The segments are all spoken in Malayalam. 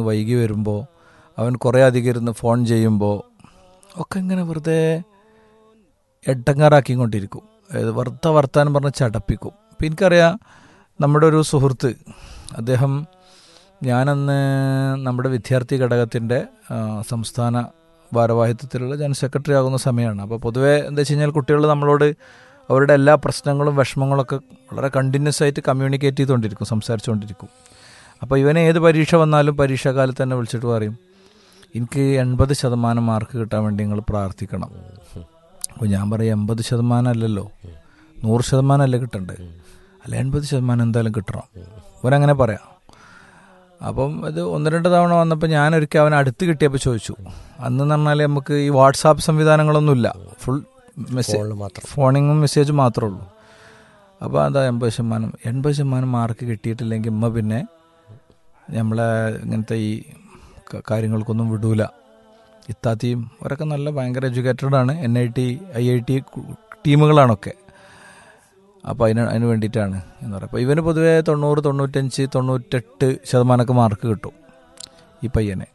വൈകി വരുമ്പോൾ അവൻ കുറേ അധികം ഇരുന്ന് ഫോൺ ചെയ്യുമ്പോൾ ഒക്കെ ഇങ്ങനെ വെറുതെ എട്ടങ്ങാറാക്കിക്കൊണ്ടിരിക്കും അതായത് വെറുതെ വർത്താനം പറഞ്ഞ് ചടപ്പിക്കും അപ്പം എനിക്കറിയാം നമ്മുടെ ഒരു സുഹൃത്ത് അദ്ദേഹം ഞാനന്ന് നമ്മുടെ വിദ്യാർത്ഥി ഘടകത്തിൻ്റെ ആ, സംസ്ഥാന ഭാരവാഹിത്വത്തിലുള്ള ജനറൽ സെക്രട്ടറി ആകുന്ന സമയമാണ് അപ്പോൾ പൊതുവേ എന്താ വെച്ച് കഴിഞ്ഞാൽ കുട്ടികൾ നമ്മളോട് അവരുടെ എല്ലാ പ്രശ്നങ്ങളും വിഷമങ്ങളൊക്കെ വളരെ കണ്ടിന്യൂസ് ആയിട്ട് കമ്മ്യൂണിക്കേറ്റ് ചെയ്തുകൊണ്ടിരിക്കും സംസാരിച്ചുകൊണ്ടിരിക്കും അപ്പോൾ ഇവനെ ഏത് പരീക്ഷ വന്നാലും പരീക്ഷാകാലത്ത് തന്നെ വിളിച്ചിട്ട് പറയും എനിക്ക് എൺപത് ശതമാനം മാർക്ക് കിട്ടാൻ വേണ്ടി നിങ്ങൾ പ്രാർത്ഥിക്കണം അപ്പോൾ ഞാൻ പറയും എൺപത് ശതമാനം അല്ലല്ലോ നൂറ് ശതമാനം അല്ലേ കിട്ടണ്ടേ അല്ല എൺപത് ശതമാനം എന്തായാലും കിട്ടണം ഇവരങ്ങനെ പറയാം അപ്പം ഇത് ഒന്ന് രണ്ട് തവണ വന്നപ്പോൾ ഞാനൊരിക്കൽ അവൻ അടുത്ത് കിട്ടിയപ്പോൾ ചോദിച്ചു അന്ന് എന്ന് പറഞ്ഞാൽ നമുക്ക് ഈ വാട്സാപ്പ് സംവിധാനങ്ങളൊന്നുമില്ല ഫുൾ മെസ്സേജ് ഫോണിൽ മാത്രം ഫോണിങ്ങും മെസ്സേജും മാത്രമേ ഉള്ളൂ അപ്പോൾ അതാ എൺപത് ശതമാനം എൺപത് ശതമാനം മാർക്ക് കിട്ടിയിട്ടില്ലെങ്കിൽ ഉമ്മ പിന്നെ നമ്മളെ ഇങ്ങനത്തെ ഈ ക- കാര്യങ്ങൾക്കൊന്നും വിടൂല ഇത്താത്തിയും അവരൊക്കെ നല്ല ഭയങ്കര എഡ്യൂക്കേറ്റഡ് ആണ് N I T I I T ടീമുകളാണൊക്കെ അപ്പോൾ അതിന് അതിന് വേണ്ടിയിട്ടാണ് എന്ന് പറയുക അപ്പോൾ ഇവന് പൊതുവേ തൊണ്ണൂറ് തൊണ്ണൂറ്റഞ്ച് തൊണ്ണൂറ്റെട്ട് ശതമാനമൊക്കെ മാർക്ക് കിട്ടും ഈ പയ്യനെ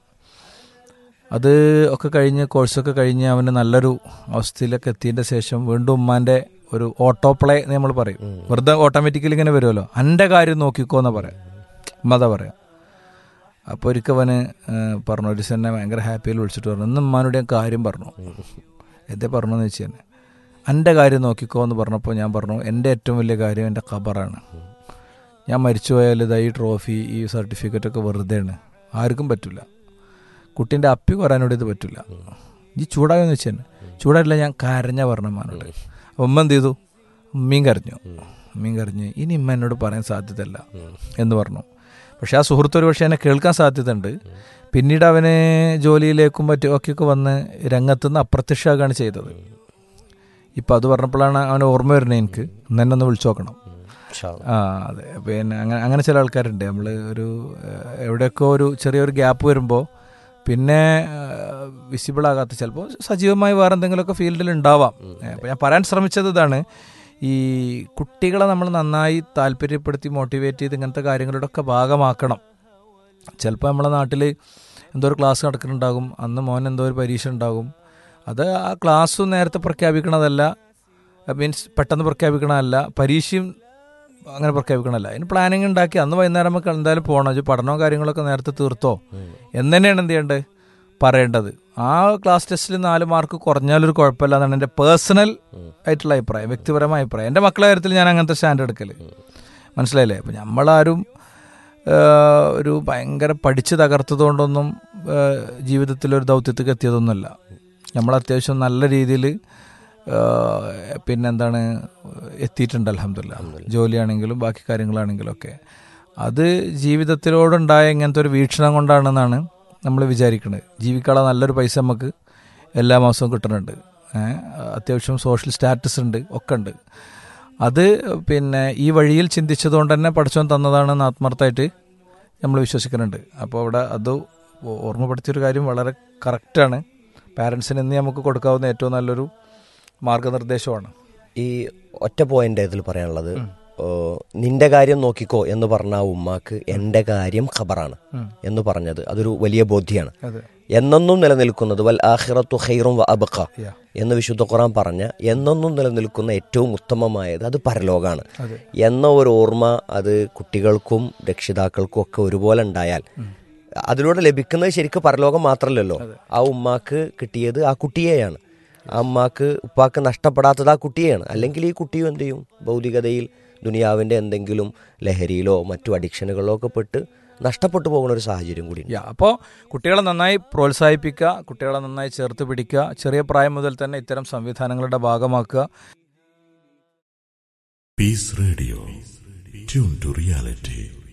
അത് ഒക്കെ കഴിഞ്ഞ് കോഴ്സൊക്കെ കഴിഞ്ഞ് അവന് നല്ലൊരു അവസ്ഥയിലൊക്കെ എത്തിയതിൻ്റെ ശേഷം വീണ്ടും ഉമ്മാൻ്റെ ഒരു ഓട്ടോ പ്ലേ എന്ന് നമ്മൾ പറയും വെറുതെ ഓട്ടോമാറ്റിക്കലി ഇങ്ങനെ വരുമല്ലോ എൻ്റെ കാര്യം നോക്കിക്കോ എന്ന് പറയാം ഉമ്മത പറയാം അപ്പോൾ ഒരിക്കൽ അവന് ഏഹ്, പറഞ്ഞു ഒരു ദിവസം എന്നെ ഭയങ്കര ഹാപ്പിയിൽ വിളിച്ചിട്ട് പറഞ്ഞു ഇന്ന് ഉമ്മാനോട് ഞാൻ കാര്യം പറഞ്ഞു എന്തേ പറഞ്ഞു എന്ന് വെച്ച് തന്നെ എൻ്റെ കാര്യം നോക്കിക്കോ എന്ന് പറഞ്ഞപ്പോൾ ഞാൻ പറഞ്ഞു എൻ്റെ ഏറ്റവും വലിയ കാര്യം എൻ്റെ ഖബറാണ് ഞാൻ മരിച്ചു പോയാൽ ഇതാ ഈ ട്രോഫി ഈ സർട്ടിഫിക്കറ്റ് ഒക്കെ വെറുതെയാണ് ആർക്കും പറ്റില്ല കുട്ടീൻ്റെ അപ്പി കുറയാനോട് ഇത് പറ്റില്ല ഈ ചൂടായെന്ന് വെച്ച് തന്നെ ചൂടായിട്ടില്ല ഞാൻ കരഞ്ഞ പറഞ്ഞു ഉമ്മാനോട് അപ്പം ഉമ്മ എന്ത് ചെയ്തു ഉമ്മയും കരഞ്ഞു ഉമ്മയും കരഞ്ഞ് ഇനി ഉമ്മ എന്നോട് പറയാൻ സാധ്യതയല്ല എന്ന് പറഞ്ഞു പക്ഷെ ആ സുഹൃത്ത് ഒരു പക്ഷേ എന്നെ കേൾക്കാൻ സാധ്യതയുണ്ട് പിന്നീട് അവന് ജോലിയിലേക്കും മറ്റും ഒക്കെയൊക്കെ വന്ന് രംഗത്തുനിന്ന് അപ്രത്യക്ഷമാകാണ് ചെയ്തത് ഇപ്പം അത് പറഞ്ഞപ്പോഴാണ് അവന് ഓർമ്മ വരുന്നത് എനിക്ക് ഇന്ന് എന്നെ ഒന്ന് വിളിച്ചു നോക്കണം ഇൻഷാ അല്ലാ. ആ അതെ പിന്നെ അങ്ങനെ അങ്ങനെ ചില ആൾക്കാരുണ്ട് നമ്മൾ ഒരു ഏഹ്, എവിടെയൊക്കെ ഒരു ചെറിയൊരു ഗ്യാപ്പ് വരുമ്പോൾ പിന്നെ വിസിബിൾ ആകാത്ത ചിലപ്പോൾ സജീവമായി വേറെ എന്തെങ്കിലുമൊക്കെ ഫീൽഡിൽ ഉണ്ടാവാം അപ്പോൾ ഞാൻ പറയാൻ ശ്രമിച്ചത് ഇതാണ് ഈ കുട്ടികളെ നമ്മൾ നന്നായി താല്പര്യപ്പെടുത്തി മോട്ടിവേറ്റ് ചെയ്ത് ഇങ്ങനത്തെ കാര്യങ്ങളുടെ ഒക്കെ ഭാഗമാക്കണം ചിലപ്പോൾ നമ്മളെ നാട്ടിൽ എന്തോ ഒരു ക്ലാസ് നടക്കുന്നുണ്ടാകും അന്ന് മോൻ എന്തോ ഒരു പരീക്ഷ ഉണ്ടാകും അത് ആ ക്ലാസ്സും നേരത്തെ പ്രഖ്യാപിക്കണതല്ല മീൻസ് പെട്ടെന്ന് പ്രഖ്യാപിക്കണമല്ല പരീക്ഷയും അങ്ങനെ പ്രഖ്യാപിക്കണമല്ല അതിന് പ്ലാനിങ് ഉണ്ടാക്കി അന്ന് വൈകുന്നേരം നമുക്ക് എന്തായാലും പോകണം ഇത് പഠനവും കാര്യങ്ങളൊക്കെ നേരത്തെ തീർത്തോ എന്ന് തന്നെയാണ് എന്ത് ചെയ്യേണ്ടത് പറയേണ്ടത് ആ ക്ലാസ് ടെസ്റ്റിൽ നാല് മാർക്ക് കുറഞ്ഞാലൊരു കുഴപ്പമില്ല എന്നാണ് എൻ്റെ പേഴ്സണൽ ആയിട്ടുള്ള അഭിപ്രായം വ്യക്തിപരമായ അഭിപ്രായം എൻ്റെ മക്കളുടെ കാര്യത്തിൽ ഞാൻ അങ്ങനത്തെ സ്റ്റാൻഡ് എടുക്കൽ മനസ്സിലായില്ലേ അപ്പം നമ്മളാരും ഏഹ്, ഒരു ഭയങ്കര പഠിച്ച് തകർത്തതുകൊണ്ടൊന്നും ഏഹ്, ജീവിതത്തിലൊരു ദൗത്യത്തേക്ക് എത്തിയതൊന്നുമല്ല നമ്മൾ അത്യാവശ്യം നല്ല രീതിയിൽ പിന്നെന്താണ് എത്തിയിട്ടുണ്ട് അലഹമില്ല ജോലിയാണെങ്കിലും ബാക്കി കാര്യങ്ങളാണെങ്കിലും ഒക്കെ അത് ജീവിതത്തിലോടുണ്ടായ ഇങ്ങനത്തെ ഒരു വീക്ഷണം കൊണ്ടാണെന്നാണ് നമ്മൾ വിചാരിക്കുന്നത് ജീവിക്കാനുള്ള നല്ലൊരു പൈസ നമുക്ക് എല്ലാ മാസവും കിട്ടുന്നുണ്ട് ഏഹ് അത്യാവശ്യം സോഷ്യൽ സ്റ്റാറ്റസ് ഉണ്ട് ഒക്കെ ഉണ്ട് അത് പിന്നെ ഈ വഴിയിൽ ചിന്തിച്ചതുകൊണ്ട് തന്നെ പഠിച്ചോൻ തന്നതാണെന്ന് ആത്മാർത്ഥമായിട്ട് നമ്മൾ വിശ്വസിക്കുന്നുണ്ട് അപ്പോൾ അവിടെ അത് ഓ- ഓർമ്മപ്പെടുത്തിയൊരു കാര്യം വളരെ കറക്റ്റാണ് പാരൻസിന് ഇന്ന് നമുക്ക് കൊടുക്കാവുന്ന ഏറ്റവും നല്ലൊരു മാർഗനിർദ്ദേശമാണ് ഈ ഒറ്റ പോയിന്റ് ഇതിൽ പറയാനുള്ളത് ഓ, നിന്റെ കാര്യം നോക്കിക്കോ എന്ന് പറഞ്ഞ ആ ഉമ്മാക്ക് എന്റെ കാര്യം ഖബറാണ് എന്ന് പറഞ്ഞത് അതൊരു വലിയ ബോധ്യമാണ് അതെ എന്നെന്നും നിലനിൽക്കുന്നത് വൽ ആഖിറത്തു ഖൈറും വ അബഖ Yeah. എന്ന് വിശുദ്ധ ഖുറാൻ പറഞ്ഞ എന്നെന്നും നിലനിൽക്കുന്ന ഏറ്റവും ഉത്തമമായത് അത് പരലോകാണ് അതെ എന്ന ഒരു ഓർമ്മ അത് കുട്ടികൾക്കും രക്ഷിതാക്കൾക്കും ഒക്കെ ഒരുപോലെ ഉണ്ടായാൽ അതിലൂടെ ലഭിക്കുന്നത് ശരിക്കും പരലോകം മാത്രമല്ലല്ലോ ആ ഉമ്മാക്ക് കിട്ടിയത് ആ കുട്ടിയെയാണ് ആ ഉമ്മാക്ക് ഉപ്പാക്ക് നഷ്ടപ്പെടാത്തത് ആ കുട്ടിയെയാണ് അല്ലെങ്കിൽ ഈ കുട്ടിയും എന്ത് ചെയ്യും ഭൗതികതയിൽ ദുനിയാവിൻ്റെ എന്തെങ്കിലും ലഹരിയിലോ മറ്റു അഡിക്ഷനുകളിലോ ഒക്കെ പെട്ട് നഷ്ടപ്പെട്ടു പോകുന്ന ഒരു സാഹചര്യം കൂടി യാ അപ്പോൾ കുട്ടികളെ നന്നായി പ്രോത്സാഹിപ്പിക്കുക കുട്ടികളെ നന്നായി ചേർത്ത് പിടിക്കുക ചെറിയ പ്രായം മുതൽ തന്നെ ഇത്തരം സംവിധാനങ്ങളുടെ ഭാഗമാക്കുക Peace Radio. Tune to reality.